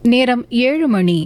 நேரம் ஏழு மணி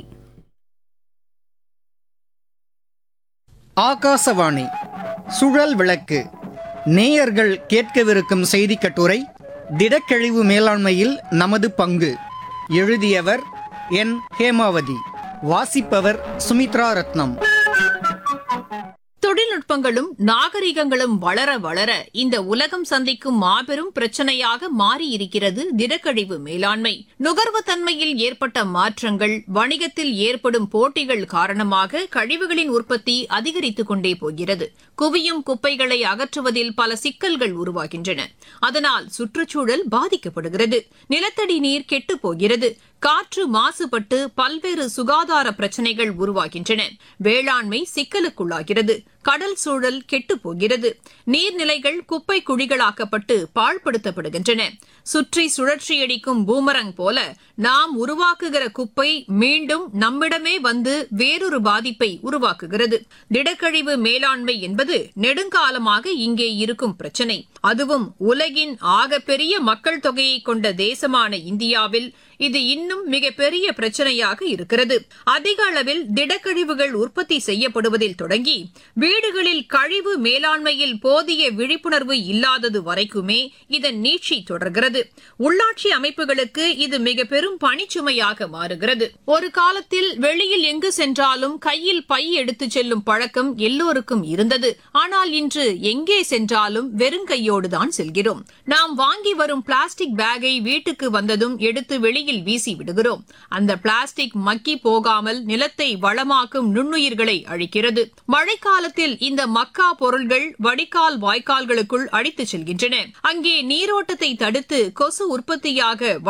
ஆகாசவாணி சுழல் விளக்கு நேயர்கள் கேட்கவிருக்கும் செய்தி கட்டுரை திடக்கழிவு மேலாண்மையில் நமது பங்கு எழுதியவர் என் ஹேமாவதி வாசிப்பவர் சுமித்ரா ரத்னம் தொழில்நுட்பங்களும் நாகரிகங்களும் வளர வளர இந்த உலகம் சந்திக்கும் மாபெரும் பிரச்சனையாக மாறியிருக்கிறது திடக்கழிவு மேலாண்மை நுகர்வு தன்மையில் ஏற்பட்ட மாற்றங்கள் வணிகத்தில் ஏற்படும் போட்டிகள் காரணமாக கழிவுகளின் உற்பத்தி அதிகரித்துக் கொண்டே போகிறது குவியும் குப்பைகளை அகற்றுவதில் பல சிக்கல்கள் உருவாகின்றன அதனால் சுற்றுச்சூழல் பாதிக்கப்படுகிறது நிலத்தடி நீர் கெட்டுப் போகிறது காற்று மாசுபட்டு பல்வேறு சுகாதார பிரச்சனைகள் உருவாகின்றன வேளாண்மை சிக்கலுக்குள்ளாகிறது கடல் சூழல் கெட்டுப் போகிறது நீர்நிலைகள் குப்பை குழிகளாக்கப்பட்டு பாழ்படுத்தப்படுகின்றன சுற்றி சுழற்சியடிக்கும் பூமரங் போல நாம் உருவாக்குகிற குப்பை மீண்டும் நம்மிடமே வந்து வேறொரு பாதிப்பை உருவாக்குகிறது திடக்கழிவு மேலாண்மை என்பது நெடுங்காலமாக இங்கே இருக்கும் பிரச்சனை அதுவும் உலகின் ஆகப்பெரிய மக்கள் தொகையை கொண்ட தேசமான இந்தியாவில் இது இன்னும் மிகப்பெரிய பிரச்சனையாக இருக்கிறது அதிக அளவில் திடக்கழிவுகள் உற்பத்தி செய்யப்படுவதில் தொடங்கி வீடுகளில் கழிவு மேலாண்மையில் போதிய விழிப்புணர்வு இல்லாதது வரைக்குமே இதன் நீட்சி தொடர்கிறது உள்ளாட்சி அமைப்புகளுக்கு இது மிக பெரும் பணிச்சுமையாக மாறுகிறது ஒரு காலத்தில் வெளியில் எங்கு சென்றாலும் கையில் பை எடுத்துச் செல்லும் பழக்கம் எல்லோருக்கும் இருந்தது ஆனால் இன்று எங்கே சென்றாலும் வெறுங்கையோடுதான் செல்கிறோம் நாம் வாங்கி வரும் பிளாஸ்டிக் பேக்கை வீட்டுக்கு வந்ததும் எடுத்து வெளியில் வீசி விடுகிறோம் அந்த பிளாஸ்டிக் மக்கி போகாமல் நிலத்தை வளமாக்கும் நுண்ணுயிர்களை அழிக்கிறது மழைக்காலத்தில் இந்த மக்கா பொருள்கள் வடிகால் வாய்க்கால்களுக்குள் அடித்துச் செல்கின்றன அங்கே நீரோட்டத்தை தடுத்து கொசு உற்பத்தியாக